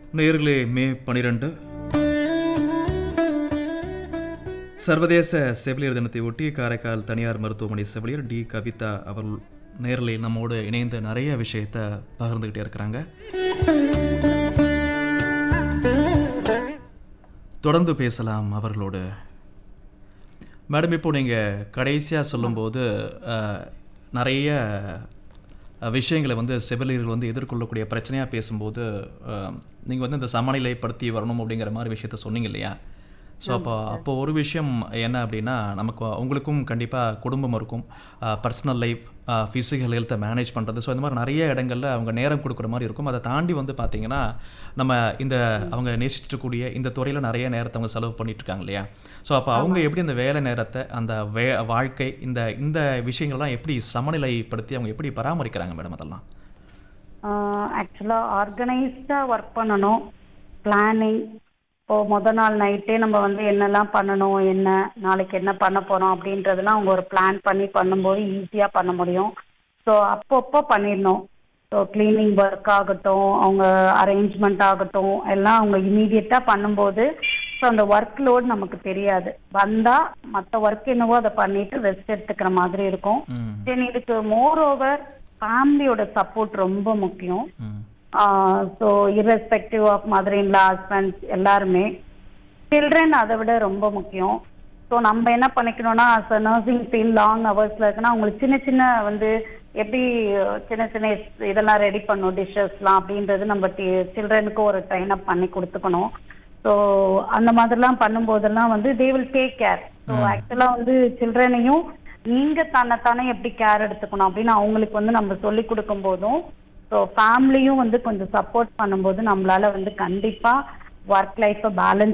நேர்களே மே பனிரெண்டு சர்வதேச செவிலியர் தினத்தை ஒட்டி காரைக்கால் தனியார் மருத்துவமனை செவிலியர் டி கவிதா அவர்கள் நேரில் நம்மோடு இணைந்து நிறைய விஷயத்தை பகிர்ந்துக்கிட்டே இருக்கிறாங்க தொடர்ந்து பேசலாம் அவர்களோடு மேடம் இப்போ நீங்கள் கடைசியாக சொல்லும்போது அஹ், நிறைய அஹ், விஷயங்களை வந்து செவிலியர்கள் வந்து எதிர்கொள்ளக்கூடிய பிரச்சனையாக பேசும்போது நீங்கள் வந்து இந்த சமநிலைப்படுத்தி வரணும் அப்படிங்கிற மாதிரி விஷயத்த சொன்னீங்க இல்லையா ஸோ அப்போ அப்போ ஒரு விஷயம் என்ன அப்படின்னா நமக்கு உங்களுக்கும் கண்டிப்பாக குடும்பம் இருக்கும் பர்சனல் லைஃப் ஃபிசிக்கல் ஹெல்த்தை மேனேஜ் பண்ணுறது ஸோ இந்த மாதிரி நிறைய இடங்களில் அவங்க நேரம் கொடுக்குற மாதிரி இருக்கும் அதை தாண்டி வந்து பார்த்தீங்கன்னா நம்ம இந்த அவங்க நேசிச்சிருக்கக்கூடிய இந்த துறையில் நிறைய நேரத்தை அவங்க செலவு பண்ணிட்டு இருக்காங்க இல்லையா ஸோ அப்போ அவங்க எப்படி இந்த வேலை நேரத்தை அந்த வே வாழ்க்கை இந்த இந்த விஷயங்கள்லாம் எப்படி சமநிலைப்படுத்தி அவங்க எப்படி பராமரிக்கிறாங்க மேடம் அதெல்லாம் ஆக்சுவலாக ஆர்கனைஸ்டாக ஒர்க் பண்ணணும் பிளானிங் இப்போ முத நாள் நைட்டே நம்ம வந்து என்னெல்லாம் பண்ணணும் என்ன நாளைக்கு என்ன பண்ண போகிறோம் அப்படின்றதெல்லாம் அவங்க ஒரு பிளான் பண்ணி பண்ணும்போது ஈஸியாக பண்ண முடியும் ஸோ அப்பப்போ பண்ணிடணும் ஸோ க்ளீனிங் ஒர்க் ஆகட்டும் அவங்க அரேஞ்ச்மெண்ட் ஆகட்டும் எல்லாம் அவங்க இமீடியட்டாக பண்ணும்போது ஸோ அந்த ஒர்க் லோட் நமக்கு தெரியாது வந்தால் மற்ற ஒர்க் என்னவோ அதை பண்ணிட்டு ரெஸ்ட் எடுத்துக்கிற மாதிரி இருக்கும் ம் தென் இதுக்கு மோர் ஓவர் ஃபேமிலியோட சப்போர்ட் ரொம்ப முக்கியம் ம் so irrespective of mother in law husbands எல்லாருமே சில்ட்ரன் அதை விட ரொம்ப முக்கியம் ஸோ நம்ம என்ன பண்ணிக்கணும்னா as a nursing field long ஹவர்ஸில் இருக்குன்னா அவங்களுக்கு சின்ன சின்ன வந்து எப்படி சின்ன சின்ன இதெல்லாம் ரெடி பண்ணும் டிஷ்ஷஸ்லாம் அப்படின்றது நம்ம சில்ட்ரனுக்கு ஒரு ட்ரைன் அப் பண்ணி கொடுத்துக்கணும் ஸோ அந்த மாதிரிலாம் பண்ணும்போதெல்லாம் வந்து they will take care so ஆக்சுவலாக வந்து சில்ட்ரனையும் நீங்க தன்னைத்தானே எப்படி கேர் எடுத்துக்கணும் அப்படின்னு அவங்களுக்கு வந்து நம்ம சொல்லி கொடுக்கும் போதும் ஸோ ஃபேமிலியும் வந்து கொஞ்சம் சப்போர்ட் பண்ணும்போது நம்மளால வந்து கண்டிப்பா ஒர்க் லைஃப்பை பேலன்ஸ்